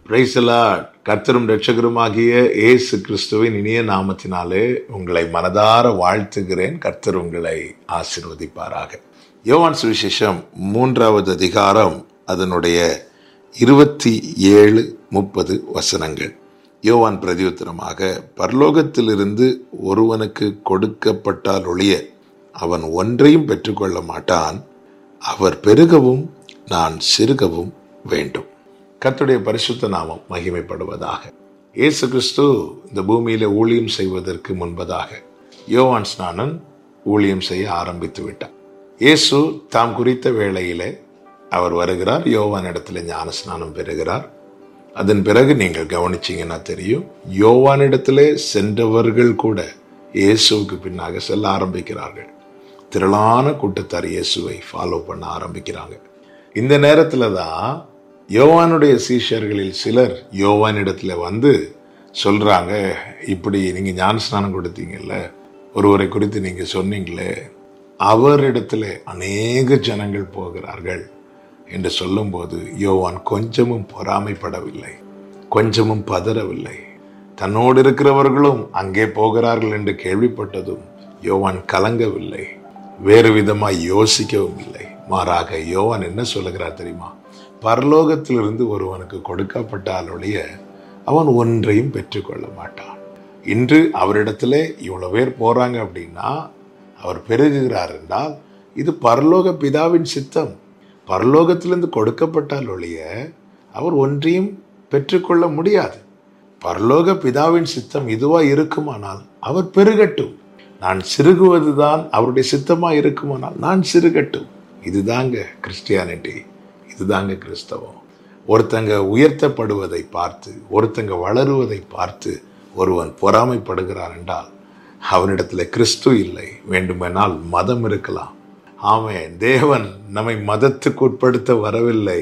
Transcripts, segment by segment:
பிரைசலா கர்த்தரும் ரட்சகருமாகிய இயேசு கிறிஸ்துவின் இனிய நாமத்தினாலே உங்களை மனதார வாழ்த்துகிறேன் கர்த்தர் உங்களை ஆசீர்வதிப்பாராக யோவான் சுவிசேஷம் மூன்றாவது அதிகாரம் அதனுடைய இருபத்தி ஏழு முப்பது வசனங்கள் யோவான் பிரதியுத்தரமாக பரலோகத்திலிருந்து ஒருவனுக்கு கொடுக்கப்பட்டால் ஒழிய அவன் ஒன்றையும் பெற்றுக்கொள்ள மாட்டான் அவர் பெருகவும் நான் சிறுகவும் வேண்டும் கர்த்தருடைய பரிசுத்த நாமம் மகிமைப்படுவதாக இயேசு கிறிஸ்து இந்த பூமியில ஊழியம் செய்வதற்கு முன்பதாக யோவான் ஸ்நானன் ஊழியம் செய்ய ஆரம்பித்து விட்டார் இயேசு தாம் குறித்த வேளையிலே அவர் வருகிறார் யோவான் இடத்துல ஞான ஸ்நானம் பெறுகிறார் அதன் பிறகு நீங்கள் கவனிச்சீங்கன்னா தெரியும் யோவானிடத்திலே சென்றவர்கள் கூட இயேசுவுக்கு பின்னாக செல்ல ஆரம்பிக்கிறார்கள் திரளான கூட்டத்தார் இயேசுவை ஃபாலோ பண்ண ஆரம்பிக்கிறாங்க இந்த நேரத்துல தான் யோவானுடைய சீஷர்களில் சிலர் யோவானிடத்துல வந்து சொல்றாங்க இப்படி நீங்க ஞான ஸ்நானம் கொடுத்தீங்கல்ல ஒருவரை குறித்து நீங்க சொன்னீங்களே அவரிடத்துல அநேக ஜனங்கள் போகிறார்கள் என்று சொல்லும்போது யோவான் கொஞ்சமும் பொறாமைப்படவில்லை கொஞ்சமும் பதறவில்லை தன்னோடு இருக்கிறவர்களும் அங்கே போகிறார்கள் என்று கேள்விப்பட்டதும் யோவான் கலங்கவில்லை வேறு விதமாய் யோசிக்கவும் இல்லை மாறாக யோவான் என்ன சொல்லுகிறார் தெரியுமா பரலோகத்திலிருந்து ஒருவனுக்கு கொடுக்கப்பட்டாலொழிய அவன் ஒன்றையும் பெற்றுக்கொள்ள மாட்டான் இன்று அவரிடத்துல இவ்வளவு பேர் போறாங்க அப்படின்னா அவர் பெருகுகிறார் என்றால் இது பரலோக பிதாவின் சித்தம் பரலோகத்திலிருந்து கொடுக்கப்பட்டால் ஒழிய அவர் ஒன்றையும் பெற்றுக்கொள்ள முடியாது பரலோக பிதாவின் சித்தம் இதுவா இருக்குமானால் அவர் பெருகட்டும் நான் சிறுகுவதுதான் அவருடைய சித்தமா இருக்குமானால் நான் சிறுகட்டும் இதுதாங்க கிறிஸ்டியானிட்டி இதுதாங்க கிறிஸ்தவம் ஒருத்தங்க உயர்த்தப்படுவதை பார்த்து ஒருத்தங்க வளருவதை பார்த்து ஒருவன் பொறாமைப்படுகிறான் என்றால் அவனிடத்துல கிறிஸ்து இல்லை வேண்டுமென்றால் மதம் இருக்கலாம் ஆமென் தேவன் நம்மை மதத்துக்கு உட்படுத்த வரவில்லை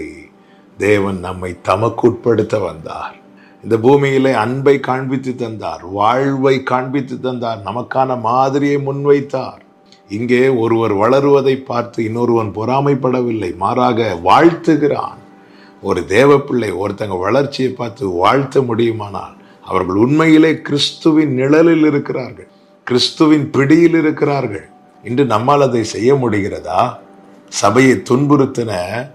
தேவன் நம்மை தமக்கு உட்படுத்த வந்தார் இந்த பூமியிலே அன்பை காண்பித்து தந்தார் வாழ்வை காண்பித்து தந்தார் நமக்கான மாதிரியை முன்வைத்தார் இங்கே ஒருவர் வளருவதை பார்த்து இன்னொருவன் பொறாமைப்படவில்லை மாறாக வாழ்த்துகிறான் ஒரு தேவ பிள்ளை ஒருத்தங்க வளர்ச்சியை பார்த்து வாழ்த்த முடியுமானால் அவர்கள் உண்மையிலே கிறிஸ்துவின் நிழலில் இருக்கிறார்கள் கிறிஸ்துவின் பிடியில் இருக்கிறார்கள் இன்று நம்மால் அதை செய்ய முடிகிறதா சபையை துன்புறுத்தின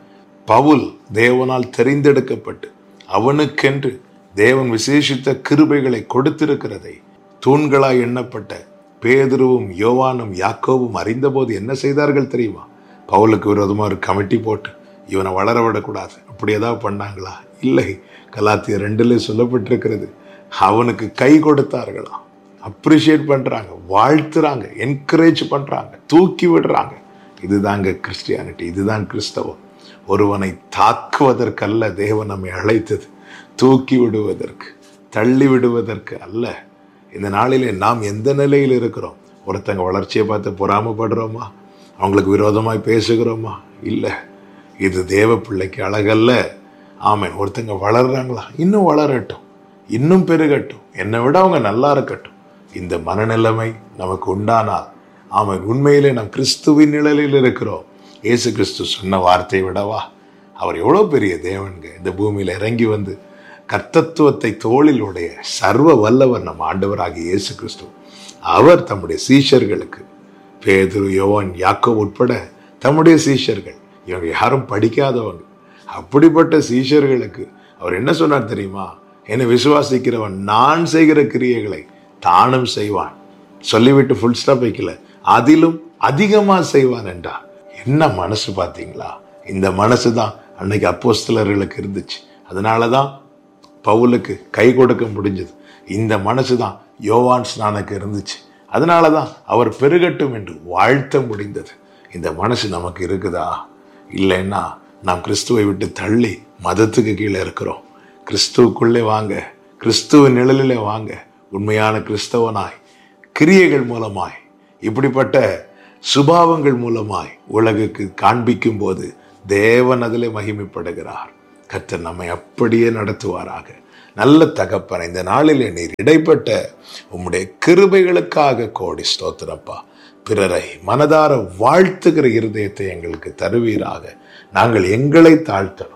பவுல் தேவனால் தெரிந்தெடுக்கப்பட்டு அவனுக்கென்று தேவன் விசேஷித்த கிருபைகளை கொடுத்திருக்கிறதை தூண்களாய் எண்ணப்பட்ட பேதுருவும் யோவானும் யாக்கோவும் அறிந்தபோது என்ன செய்தார்கள் தெரியுமா பவுலுக்கு விரோதமாக ஒரு கமிட்டி போட்டு இவனை வளர விடக்கூடாது அப்படி ஏதாவது பண்ணாங்களா இல்லை கலாத்திய ரெண்டுல சொல்லப்பட்டிருக்கிறது அவனுக்கு கை கொடுத்தார்களாம் அப்ரிஷியேட் பண்றாங்க வாழ்த்துறாங்க என்கரேஜ் பண்றாங்க தூக்கி விடுறாங்க இதுதாங்க கிறிஸ்டியானிட்டி இதுதான் கிறிஸ்தவம் ஒருவனை தாக்குவதற்கல்ல தேவன் நம்மை அழைத்தது தூக்கி விடுவதற்கு தள்ளி விடுவதற்கு அல்ல இந்த நாளிலே நாம் எந்த நிலையில் இருக்கிறோம் ஒருத்தங்க வளர்ச்சியை பார்த்து பொறாமப்படுறோமா அவங்களுக்கு விரோதமாய் பேசுகிறோமா இல்லை இது தேவ பிள்ளைக்கு அழகல்ல ஆமேன் ஒருத்தங்க வளர்றாங்களா இன்னும் வளரட்டும் இன்னும் பெருகட்டும் என்னை விட அவங்க நல்லா இருக்கட்டும் இந்த மனநிலைமை நமக்கு உண்டானால் ஆமன் உண்மையிலே நாம் கிறிஸ்துவின் நிழலில் இருக்கிறோம் இயேசு கிறிஸ்து சொன்ன வார்த்தையை விடவா அவர் எவ்வளோ பெரிய தேவன்க இந்த பூமியில் இறங்கி வந்து கர்த்தத்துவத்தை தோளில் உடைய சர்வ வல்லவர் நம் ஆண்டவராகிய இயேசு கிறிஸ்து அவர் தம்முடைய சீஷர்களுக்கு பேதுரு யோவான் யாக்கோ உட்பட தம்முடைய சீஷர்கள் இவங்க யாரும் படிக்காதவங்க அப்படிப்பட்ட சீஷர்களுக்கு அவர் என்ன சொன்னார் தெரியுமா என்னை விசுவாசிக்கிறவன் நான் செய்கிற கிரியைகளை தானும் செய்வான் சொல்லிவிட்டு ஃபுல் ஸ்டாப் வைக்கல அதிலும் அதிகமா செய்வான் என்றார் என்ன மனசு பார்த்தீங்களா இந்த மனசு தான் அன்னைக்கு அப்போஸ்தலர்களுக்கு இருந்துச்சு அதனால தான் பவுலுக்கு கை கொடுக்க முடிஞ்சது இந்த மனசு தான் யோவான் ஸ்நானுக்கு இருந்துச்சு அதனால தான் அவர் பெருகட்டும் என்று வாழ்த்த முடிந்தது இந்த மனசு நமக்கு இருக்குதா இல்லைன்னா நாம் கிறிஸ்துவை விட்டு தள்ளி மதத்துக்கு கீழே இருக்கிறோம் கிறிஸ்துவுக்குள்ளே வாங்க கிறிஸ்துவ நிழலிலே வாங்க உண்மையான கிறிஸ்தவனாய் கிரியைகள் மூலமாய் இப்படிப்பட்ட சுபாவங்கள் மூலமாய் உலகுக்கு காண்பிக்கும் போது தேவன் அதிலே மகிமைப்படுகிறார் கர்த்தர் நம்மை அப்படியே நடத்துவாராக நல்ல தகப்பன இந்த நாளிலே நீர் இடைப்பட்ட உம்முடைய கிருபைகளுக்காக கோடி ஸ்தோத்திரப்பா பிறரை மனதார வாழ்த்துகிற இருதயத்தை எங்களுக்கு தருவீராக நாங்கள் எங்களை தாழ்த்தணும்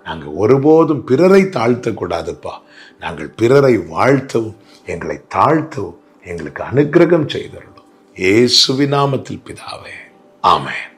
நாங்கள் ஒருபோதும் பிறரை தாழ்த்தக்கூடாதுப்பா நாங்கள் பிறரை வாழ்த்தவும் எங்களை தாழ்த்தவும் எங்களுக்கு அனுக்கிரகம் செய்தரணும் இயேசுவின் நாமத்தில் பிதாவே ஆமென்